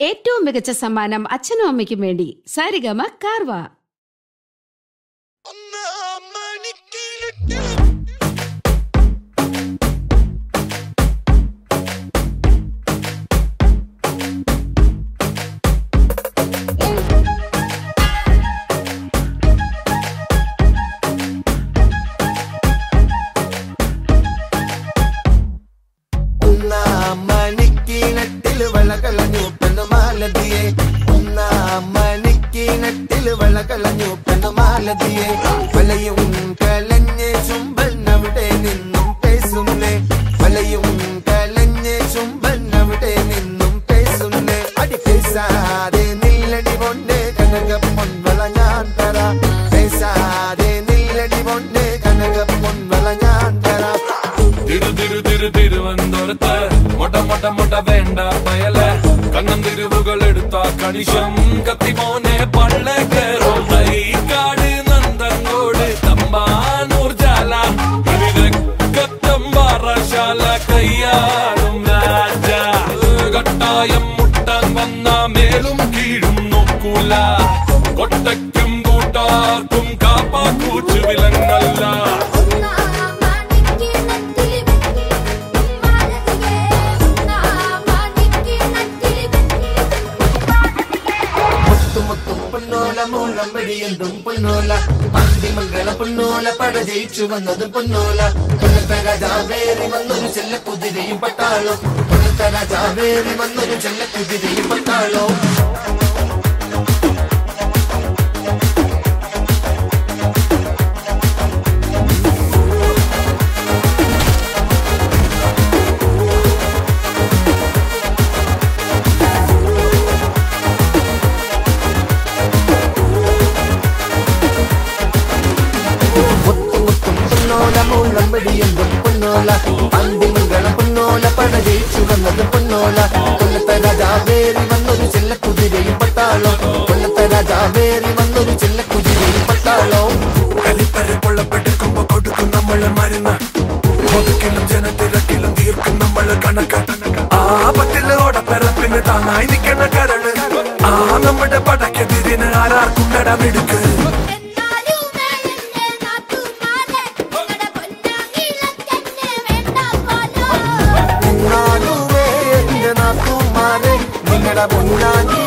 ഏറ്റവും മികച്ച സമ്മാനം അച്ഛനും അമ്മയ്ക്കും വേണ്ടി സാരിഗമ കാർവ ഒന്നാം മണിക്കിനട്ടില് വളകളഞ്ഞു പെണ്ണുമാലതിയെ ഒന്നാം മണിക്കിനട്ടില് വളകളഞ്ഞു പെണ്ണുമാലതിയെ വലയും കലഞ്ഞ് ചുംബനവിടെ നിന്നും പേസുന്നേ വലയും കലഞ്ഞ് ചുംബനവിടെ നിന്നും പേസുന്നേ അടി പേസാതെ നില്ലടി പൊന്നെ കനക പൊൻവള ഞാൻ തരാ പേസാതെ നില്ലടി പൊന്നെ കനക പൊൻവള ഞാൻ തരാ തിരു തിരു തിരു തിരുവനന്തപുരത്ത് മൊട്ട മൊട്ട മൊട്ട വേണ്ട പയല കണ്ണം തിരുവുകൾ എടുത്ത കണിശം കത്തിമോനെ പള്ളേ കയറോ കാട് നന്ദങ്ങോട് തമ്പാനൂർ ജാല കത്തമ്പാറശാല കയ്യാടും രാജ കട്ടായം മുട്ടാൻ വന്ന മേലും കീഴും നോക്കൂല കൊട്ടയ്ക്കും കൂട്ടാർക്കും കാപ്പാക്കൂച്ചു വിലങ്ങല്ല മുത്തുമുത്തും പൊന്നോല മൂലം വെടിയന്തും പൊന്നോല മംഗള പൊന്നോല പട ജയിച്ചു വന്നതും പൊന്നോല കൊല്ലത്തെ രാജാവേറി വന്നൊരു ചെല്ല കുതിരയും പട്ടാളോ കൊല്ലത്തെ രാജാവേറി വന്നൊരു ചെല്ല കുതിരയും പട്ടാളോ മുത്തുമുത്തും പൊന്നോല മൂലം വെടിയന്തും പൊന്നോല അന്തിമംഗള പൊന്നോല പട ജയിച്ചു വന്നതും പൊന്നോല കൊല്ലത്തെ രാജാവേറി വന്നൊരു ചെല്ല കുതിരയും പട്ടാളോ കൊല്ലത്തെ രാജാവേറി വന്നൊരു ചെല്ല കുതിരയും പട്ടാളോ കളിപ്പര കൊള്ളപ്പെടുക്കുമ്പോ കൊടുക്കും നമ്മള് മരുന്ന് ഒതുക്കിലും ജനത്തിരക്കിലും തീർക്കും നമ്മള് കണക്ക് ആപത്തില് ഓടപ്പിറപ്പിന് താങ്ങായി നിൽക്കണ കരള് ആ നമ്മുടെ പടക്കെതിരിന് ആരാർക്കും ഇടമെടുക്ക് നിന്നാലുമേ എന്റെ നാത്തുമാരെ നിങ്ങളുടെ പൊന്നാനി